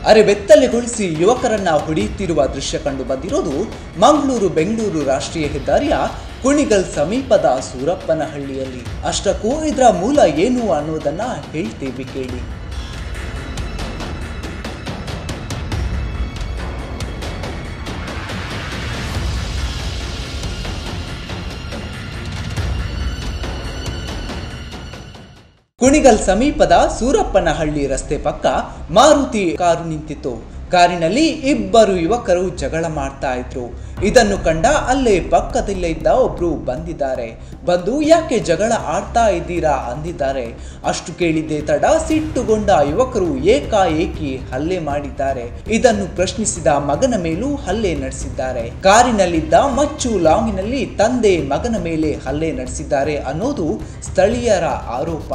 ಅರೆಬೆತ್ತಲೆಗೊಳಿಸಿ ಯುವಕರನ್ನ ಹೊಡೆಯುತ್ತಿರುವ ದೃಶ್ಯ ಕಂಡು ಬಂದಿರೋದು ಮಂಗಳೂರು ಬೆಂಗಳೂರು ರಾಷ್ಟ್ರೀಯ ಹೆದ್ದಾರಿಯ ಕುಣಿಗಲ್ ಸಮೀಪದ ಸೂರಪ್ಪನಹಳ್ಳಿಯಲ್ಲಿ ಅಷ್ಟಕ್ಕೂ ಇದರ ಮೂಲ ಏನು ಅನ್ನೋದನ್ನ ಹೇಳ್ತೀವಿ ಕೇಳಿ ಕುಣಿಗಲ್ ಸಮೀಪದ ಸೂರಪ್ಪನಹಳ್ಳಿ ರಸ್ತೆ ಪಕ್ಕ ಮಾರುತಿ ಕಾರು ನಿಂತಿತ್ತು ಕಾರಿನಲ್ಲಿ ಇಬ್ಬರು ಯುವಕರು ಜಗಳ ಮಾಡ್ತಾ ಇದ್ರು ಇದನ್ನು ಕಂಡ ಅಲ್ಲೇ ಪಕ್ಕದಲ್ಲೇ ಇದ್ದ ಒಬ್ರು ಬಂದಿದ್ದಾರೆ ಬಂದು ಯಾಕೆ ಜಗಳ ಆಡ್ತಾ ಇದ್ದೀರಾ ಅಂದಿದ್ದಾರೆ ಅಷ್ಟು ಕೇಳಿದ್ದೆ ತಡ ಸಿಟ್ಟುಗೊಂಡ ಯುವಕರು ಏಕಾಏಕಿ ಹಲ್ಲೆ ಮಾಡಿದ್ದಾರೆ ಇದನ್ನು ಪ್ರಶ್ನಿಸಿದ ಮಗನ ಮೇಲೂ ಹಲ್ಲೆ ನಡೆಸಿದ್ದಾರೆ ಕಾರಿನಲ್ಲಿದ್ದ ಮಚ್ಚು ಲಾಂಗಿನಲ್ಲಿ ತಂದೆ ಮಗನ ಮೇಲೆ ಹಲ್ಲೆ ನಡೆಸಿದ್ದಾರೆ ಅನ್ನೋದು ಸ್ಥಳೀಯರ ಆರೋಪ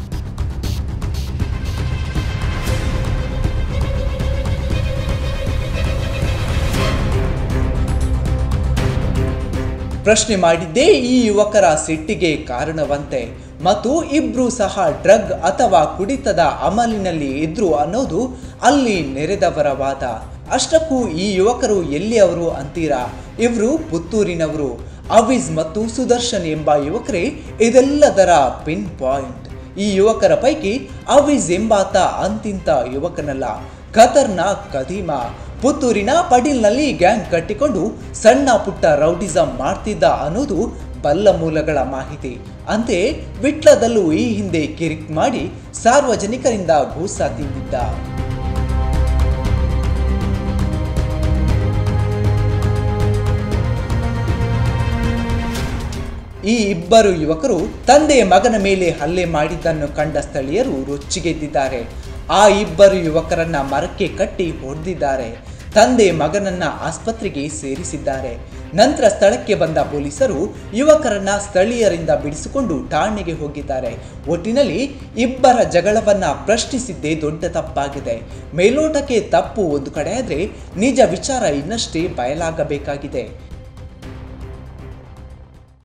ಪ್ರಶ್ನೆ ಮಾಡಿದ್ದೇ ಈ ಯುವಕರ ಸಿಟ್ಟಿಗೆ ಕಾರಣವಂತೆ ಮತ್ತು ಇಬ್ರು ಸಹ ಡ್ರಗ್ ಅಥವಾ ಕುಡಿತದ ಅಮಲಿನಲ್ಲಿ ಇದ್ರು ಅನ್ನೋದು ಅಲ್ಲಿ ನೆರೆದವರ ವಾದ ಅಷ್ಟಕ್ಕೂ ಈ ಯುವಕರು ಎಲ್ಲಿಯವರು ಅಂತೀರಾ ಇವರು ಪುತ್ತೂರಿನವರು ಅವಿಜ್ ಮತ್ತು ಸುದರ್ಶನ್ ಎಂಬ ಯುವಕರೇ ಇದೆಲ್ಲದರ ಪಿನ್ ಪಾಯಿಂಟ್ ಈ ಯುವಕರ ಪೈಕಿ ಅವಿಜ್ ಎಂಬಾತ ಅಂತಿಂತ ಯುವಕನಲ್ಲ ಖತರ್ನಾಕ್ ಕದೀಮ ಪುತ್ತೂರಿನ ಪಡೀಲ್ನಲ್ಲಿ ಗ್ಯಾಂಗ್ ಕಟ್ಟಿಕೊಂಡು ಸಣ್ಣ ಪುಟ್ಟ ರೌಡಿಸಂ ಮಾಡ್ತಿದ್ದ ಅನ್ನೋದು ಬಲ್ಲ ಮೂಲಗಳ ಮಾಹಿತಿ ಅಂತೆಯೇ ವಿಟ್ಲದಲ್ಲೂ ಈ ಹಿಂದೆ ಕಿರಿಕ್ ಮಾಡಿ ಸಾರ್ವಜನಿಕರಿಂದ ಘೂಸ ತಿಂದಿದ್ದ ಈ ಇಬ್ಬರು ಯುವಕರು ತಂದೆ ಮಗನ ಮೇಲೆ ಹಲ್ಲೆ ಮಾಡಿದ್ದನ್ನು ಕಂಡ ಸ್ಥಳೀಯರು ರೊಚ್ಚಿಗೆದ್ದಿದ್ದಾರೆ ಆ ಇಬ್ಬರು ಯುವಕರನ್ನ ಮರಕ್ಕೆ ಕಟ್ಟಿ ಹೊಡೆದಿದ್ದಾರೆ ತಂದೆ ಮಗನನ್ನ ಆಸ್ಪತ್ರೆಗೆ ಸೇರಿಸಿದ್ದಾರೆ ನಂತರ ಸ್ಥಳಕ್ಕೆ ಬಂದ ಪೊಲೀಸರು ಯುವಕರನ್ನ ಸ್ಥಳೀಯರಿಂದ ಬಿಡಿಸಿಕೊಂಡು ಠಾಣೆಗೆ ಹೋಗಿದ್ದಾರೆ ಒಟ್ಟಿನಲ್ಲಿ ಇಬ್ಬರ ಜಗಳವನ್ನ ಪ್ರಶ್ನಿಸಿದ್ದೇ ದೊಡ್ಡ ತಪ್ಪಾಗಿದೆ ಮೇಲೋಟಕ್ಕೆ ತಪ್ಪು ಒಂದು ಕಡೆ ಆದರೆ ನಿಜ ವಿಚಾರ ಇನ್ನಷ್ಟೇ ಬಯಲಾಗಬೇಕಾಗಿದೆ